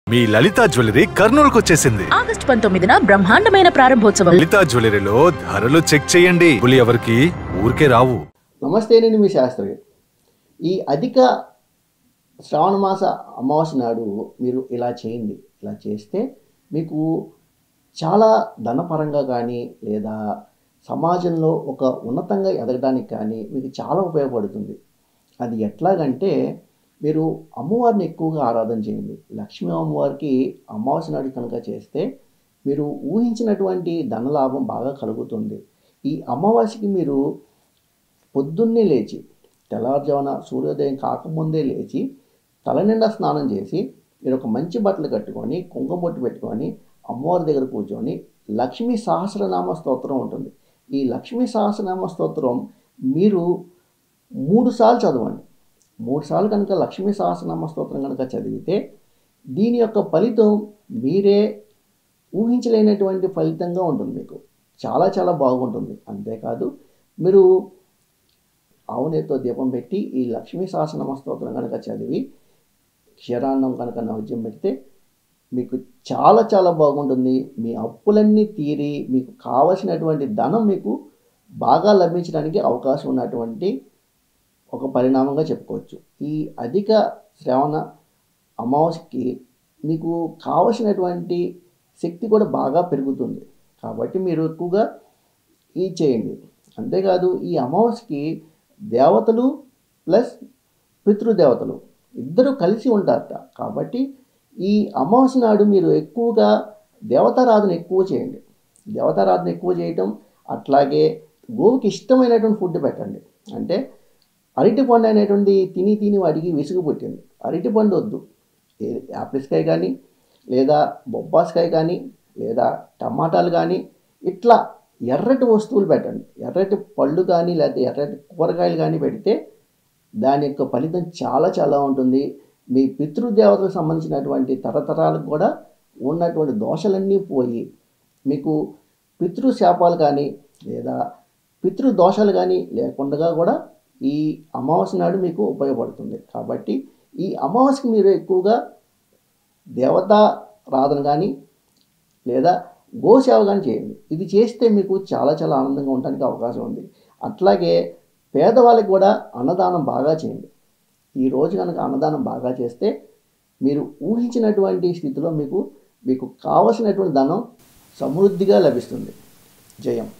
మీ లలిత jewellery కర్నూలుకు వచ్చేసింది August పంతొమ్మిదిన బ్రహ్మాండమైన ప్రారంభోత్సవం లలిత జ్యువెలరీలో ధరలు చెక్ చేయండి పులి ఎవరికి ఊరికే రావు నమస్తే నేను మీ శాస్త్రి ఈ అధిక శ్రావణ మాస అమావాస్య నాడు మీరు ఇలా చేయండి ఇలా చేస్తే మీకు చాలా ధనపరంగా కానీ లేదా సమాజంలో ఒక ఉన్నతంగా ఎదగడానికి కానీ మీకు చాలా ఉపయోగపడుతుంది అది ఎట్లాగంటే మీరు అమ్మవారిని ఎక్కువగా ఆరాధన చేయండి లక్ష్మీ అమ్మవారికి అమావాస్య నాడు కనుక చేస్తే మీరు ఊహించినటువంటి ధనలాభం బాగా కలుగుతుంది ఈ అమావాస్యకి మీరు పొద్దున్నే లేచి తెల్లవారుజామున సూర్యోదయం కాకముందే లేచి తలనిండా స్నానం చేసి మీరు ఒక మంచి బట్టలు కట్టుకొని కుంకుమ బొట్టు పెట్టుకొని అమ్మవారి దగ్గర కూర్చొని లక్ష్మీ సహస్రనామ స్తోత్రం ఉంటుంది ఈ లక్ష్మీ సహస్రనామ స్తోత్రం మీరు మూడు సార్లు చదవండి మూడు సార్లు కనుక లక్ష్మీ సహస్రనామ స్తోత్రం కనుక చదివితే దీని యొక్క ఫలితం మీరే ఊహించలేనటువంటి ఫలితంగా ఉంటుంది మీకు చాలా చాలా బాగుంటుంది అంతేకాదు మీరు ఆవునేతో దీపం పెట్టి ఈ లక్ష్మీ సహస్రనామ స్తోత్రం కనుక చదివి క్షీరాన్నం కనుక నైవేద్యం పెడితే మీకు చాలా చాలా బాగుంటుంది మీ అప్పులన్నీ తీరి మీకు కావలసినటువంటి ధనం మీకు బాగా లభించడానికి అవకాశం ఉన్నటువంటి ఒక పరిణామంగా చెప్పుకోవచ్చు ఈ అధిక శ్రవణ అమావాస్యకి మీకు కావలసినటువంటి శక్తి కూడా బాగా పెరుగుతుంది కాబట్టి మీరు ఎక్కువగా ఈ చేయండి అంతేకాదు ఈ అమావాస్యకి దేవతలు ప్లస్ పితృదేవతలు ఇద్దరు కలిసి ఉంటారట కాబట్టి ఈ అమావాస్య నాడు మీరు ఎక్కువగా దేవతారాధన ఎక్కువ చేయండి దేవతారాధన ఎక్కువ చేయటం అట్లాగే గోవుకి ఇష్టమైనటువంటి ఫుడ్ పెట్టండి అంటే అరటిపండు అనేటువంటి తిని తిని వాటికి విసుగు పుట్టింది అరటిపండు వద్దు ఏ- యాపిల్స్కాయ కానీ లేదా బొబ్బాస్కాయ కానీ లేదా టమాటాలు కానీ ఇట్లా ఎర్రటి వస్తువులు పెట్టండి ఎర్రటి పళ్ళు కానీ లేకపోతే ఎర్రటి కూరగాయలు కానీ పెడితే దాని యొక్క ఫలితం చాలా చాలా ఉంటుంది మీ పితృదేవతలకు సంబంధించినటువంటి తరతరాలకు కూడా ఉన్నటువంటి దోషలన్నీ పోయి మీకు పితృ శాపాలు కానీ లేదా పితృ దోషాలు కానీ లేకుండా కూడా ఈ అమావాస్య నాడు మీకు ఉపయోగపడుతుంది కాబట్టి ఈ అమావాస్యకి మీరు ఎక్కువగా దేవతా రాధన కానీ లేదా గోసేవ కానీ చేయండి ఇది చేస్తే మీకు చాలా చాలా ఆనందంగా ఉండడానికి అవకాశం ఉంది అట్లాగే పేదవాళ్ళకి కూడా అన్నదానం బాగా చేయండి ఈ రోజు కనుక అన్నదానం బాగా చేస్తే మీరు ఊహించినటువంటి స్థితిలో మీకు మీకు కావలసినటువంటి ధనం సమృద్ధిగా లభిస్తుంది జయం